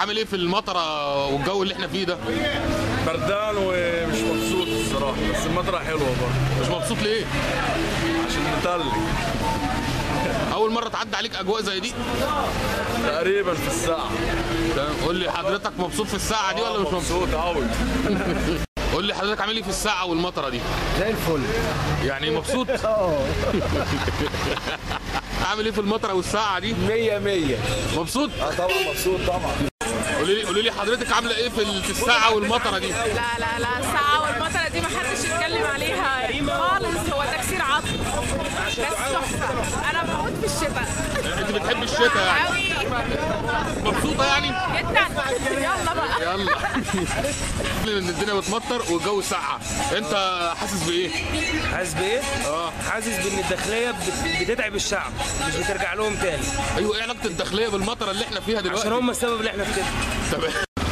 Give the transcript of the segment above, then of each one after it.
عامل ايه في المطره والجو اللي احنا فيه ده بردان ومش مبسوط الصراحه بس المطره حلوه برضه مش مبسوط ليه عشان متلج اول مره تعدي عليك اجواء زي دي تقريبا في الساعه تمام. قول لي حضرتك مبسوط في الساعه دي ولا مش مبسوط مبسوط قوي قول لي حضرتك عامل ايه في الساعه والمطره دي زي الفل يعني مبسوط عامل ايه في المطره والساعه دي مية مية مبسوط اه طبعا مبسوط طبعا قولي لي قولي لي حضرتك عامله ايه في ال- في الساعه والمطره دي لا لا لا الساعة والمطرة دي محدش يتكلم عليها خالص هو تكسير عظم بس تحفة أنا بموت في الشتاء انت بتحب الشتاء يعني أوي مبسوطه يعني جدا يلا بقى يلا ان الدنيا بتمطر والجو ساقعه انت حاسس بايه حاسس بايه؟ اه حاسس بان الداخليه بت- بتتعب الشعب مش بترجع لهم تاني ايوه ايه علاقه الداخليه بالمطره اللي احنا فيها دلوقتي عشان هم السبب اللي احنا في كده تمام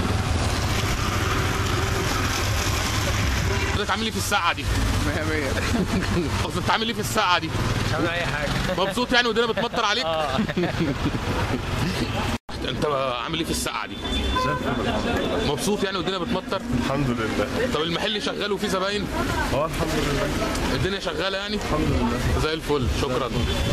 حضرتك عامل ايه في الساعه دي 100 100 طب انت عامل ايه في الساعه دي مش عامل اي حاجه مبسوط يعني والدنيا بتمطر عليك انت عامل ايه في الساعه دي مبسوط يعني والدنيا بتمطر الحمد لله طب المحل شغال وفيه زباين اه الحمد لله الدنيا شغاله يعني الحمد لله زي الفل شكرا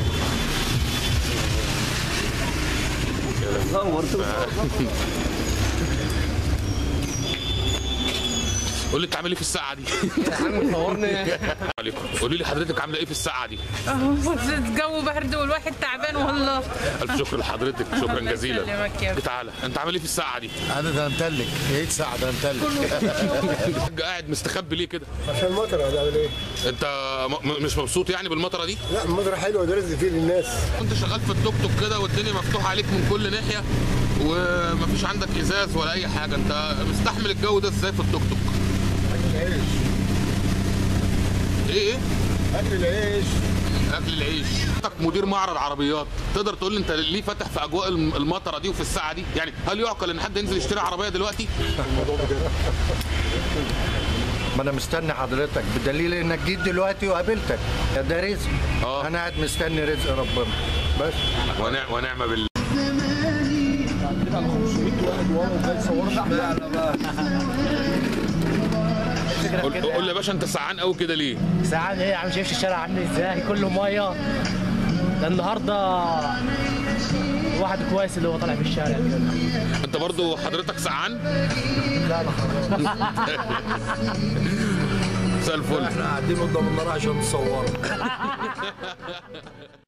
قول لي انت عامل ايه في الساعه دي عليكم قولي لي حضرتك عامله ايه في الساعه دي الجو برد والواحد تعبان والله الف شكر لحضرتك شكرا الله جزيلا يسلمك يا ابني. تعالى انت عامل ايه في الساعه دي انا ده متلج هي ساعه ده متلج قاعد مستخبي ليه كده عشان المطر هتعمل ايه؟ انت م- م- مش مبسوط يعني بالمطره دي لا المطر حلوه ده رزق فيه للناس كنت شغال في التوك توك كده والدنيا مفتوحه عليك من كل ناحيه ومفيش عندك ازاز ولا اي حاجه انت مستحمل الجو ده ازاي في التوك توك اكل العيش ايه ايه اكل العيش اكل العيش حضرتك مدير معرض عربيات تقدر تقول لي انت ليه فاتح في اجواء الم- المطره دي وفي الساعه دي يعني هل يعقل ان حد ينزل يشتري عربيه دلوقتي ما انا مستني حضرتك بدليل انك جيت دلوقتي وقابلتك يا ده رزق اه. انا قاعد مستني رزق ربنا بس ونع- ونعم بالله قول قول لي يا باشا انت سعان قوي كده ليه ساعات ايه يا عم شايفش الشارع عامل ازاي كله ميه ده النهارده واحد كويس اللي هو طالع في الشارع كده انت برضو حضرتك سعان لا لا خلاص مساء الفل احنا قاعدين قدام النار عشان نصوروا